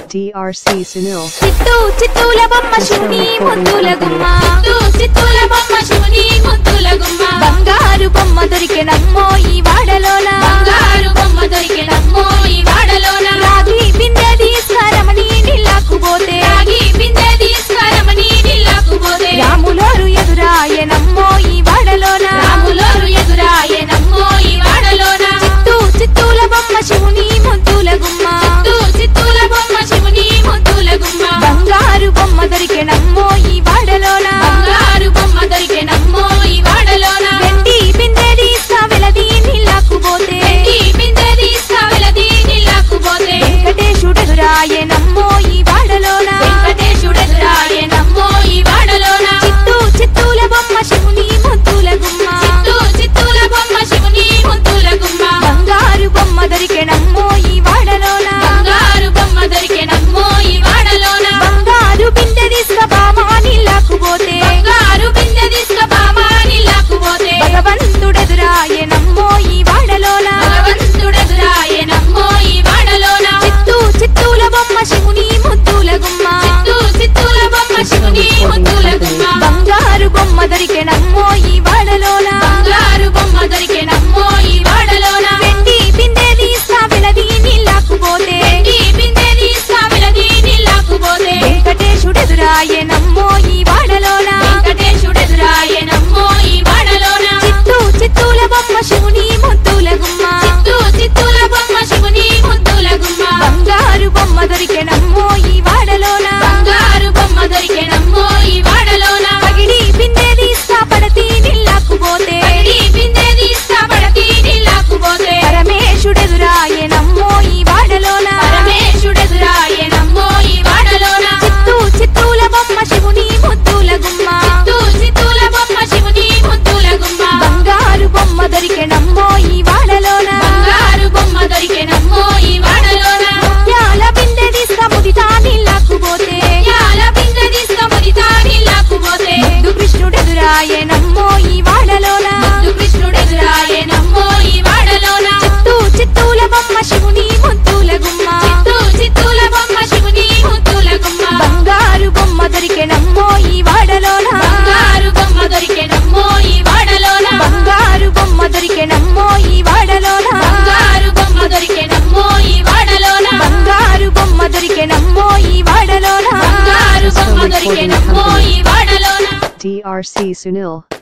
DRC Sunil. చిత్తూ చిత్తూల బొమ్మ శివుని ముద్దుల గుమ్మ చిత్తూల బొమ్మ శివుని ముద్దుల గుమ్మ బంగారు బొమ్మ దొరికెనమ్మో ఈ వాడలోన బంగారు బొమ్మ దొరికెనమ్మో ఈ వాడలోన రాగి బిందె తీసుకరమని నీళ్ళకు పోతే రాగి బిందె తీసుకరమని నీళ్ళకు పోతే రాములోరు ఎదురాయనమ్మో ఈ వాడలోన రాములోరు ఎదురాయనమ్మో ఈ వాడలోన చిత్తూ చిత్తూల బొమ్మ శివుని ముద్దుల గుమ్మ చిత్తూల బొమ్మ శివుని ముద్దుల గుమ్మ బంగారు బొమ్మ దొరికెనమ్మో ఈ వాడలోన బంగారు బొమ్మ దొరికెనమ్మో ఈ వాడలోన వెండి బిందె తీసుక వెలది నీళ్ళకు పోతే వెండి బిందె తీసుక వెలది నీళ్ళకు పోతే వెంకటేశుడెదురాయనమ్మో ఈ వాడలోన వెంకటేశుడెదురాయనమ్మో ఈ వాడలోన చిత్తూ చిత్తూల బొమ్మ శివుని ముద్దుల గుమ్మ చిత్తూ చిత్తూల బొమ్మ శివుని ముద్దుల గుమ్మ బంగారు బొమ్మ దొరికెనమ్మో ఈ వాడలోన బంగారు బొమ్మ దొరికెనమ్మో ఈ వాడలోన బంగారు బిందె తీసుక బామా నీళ్ళకు పోతే బంగారు బిందె తీసుక బామా నీళ్ళకు పోతే భగవంతుడెదురాయనమ్మో ఈ వాడలోన భగవంతుడెదురాయనమ్మో ఈ వాడలోన చిత్తూ చిత్తూల బొమ్మ శివుని ముద్దుల గుమ్మ చిత్తూ చిత్తూల బొమ్మ శివుని ముద్దుల గుమ్మ బంగారు బొమ్మ దొరికెనమ్మో ఈ వాడలోన బంగారు బొమ్మ దొరికెనమ్మో ఈ వాడలోన వెండి బిందె తీసుక వెలది నీళ్ళకు పోతే వెండి బిందె తీసుక వెలది నీళ్ళకు పోతే వెంకటేశుడెదురాయనమ్మో ఈ వాడలోన వెంకటేశుడెదురాయనమ్మో ఈ వాడలోన చిత్తూ చిత్తూల బొమ్మ శివుని ముద్దుల గుమ్మ చిత్తూ చిత్తూల బొమ్మ శివుని ముద్దుల గుమ్మ బంగారు బొమ్మ దొరికెనమ్మో ఈ వాడలోన బంగారు బొమ్మ దొరికెనమ్మో ఈ వాడలోన పగిడి బిందె తీసుక పడతి నీళ్ళకు పోతే పగిడి బిందె తీసుక పడతి నీళ్ళకు పోతే పరమేశుడెదురాయనమ్మో ఈ వాడలోన పరమేశుడెదురాయనమ్మో ఈ వాడలోన చిత్తూ చిత్తూల బొమ్మ శివుని ముద్దుల గుమ్మ చిత్తూ చిత్తూల బొమ్మ శివుని ముద్దుల గుమ్మ బంగారు బొమ్మ దొరికెనమ్మో ఈ వాడలోన బంగారు బొమ్మ దొరికెనమ్మో ఈ వాడలోన ముత్యాల బిందె తీసుక ముదితా నీళ్ళకు పోతే ముత్యాల బిందె తీసుక ముదితా నీళ్ళకు పోతే ముద్దు కృష్ణుడెదురాయనమ్మో ఈ వాడలోన ముద్దు కృష్ణుడెదురాయనమ్మో ఈ వాడలోన చిత్తూ చిత్తూల బొమ్మ శివుని ముద్దుల గుమ్మ చిత్తూ చిత్తూల బొమ్మ శివుని ముద్దుల గుమ్మ బంగారు బొమ్మ దొరికెనమ్మో ఈ వాడలోన బంగారు బొమ్మ దొరికెనమ్మో ఈ వాడలోన బంగారు బొమ్మ దొరికెనమ్మో ఈ వాడలోన బంగారు బొమ్మ దొరికెనమ్మో ఈ వాడలోన బంగారు బొమ్మ దొరికెనమ్మో ఈ వాడలోన బంగారు బొమ్మ దొరికెనమ్మో ఈ వాడలోన DRC Sunil.